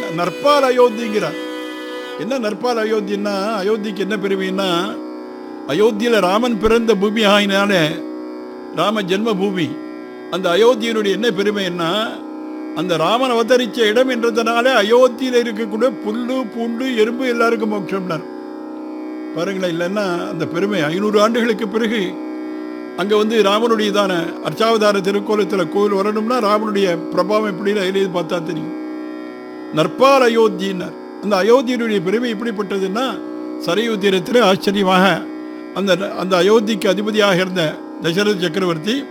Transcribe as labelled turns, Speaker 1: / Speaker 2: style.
Speaker 1: நற்பால் அயோத்திங்கிறார் என்ன நற்பால் அயோத்தின்னா அயோத்திக்கு என்ன பெருமைன்னா அயோத்தியில் ராமன் பிறந்த பூமி ஆகினால ராம ஜென்ம பூமி அந்த அயோத்தியினுடைய என்ன பெருமைன்னா அந்த ராமன் அவதரிச்ச இடம் என்றதுனால அயோத்தியில் இருக்கக்கூடிய புல்லு பூண்டு எறும்பு எல்லாருக்கும் மோட்சம்னார் பாருங்களேன் இல்லைன்னா அந்த பெருமை ஐநூறு ஆண்டுகளுக்கு பிறகு அங்கே வந்து ராமனுடையதான அர்ச்சாவதார திருக்கோலத்தில் கோவில் வரணும்னா ராமனுடைய பிரபாவம் எப்படின்னு அதிலேயே பார்த்தா தெரியும் நற்பால் அயோத்தியினர் அந்த அயோத்தியினுடைய பெருமை எப்படிப்பட்டதுன்னா சரையு தீரத்தில் ஆச்சரியமாக அந்த அந்த அயோத்திக்கு அதிபதியாக இருந்த தசரத சக்கரவர்த்தி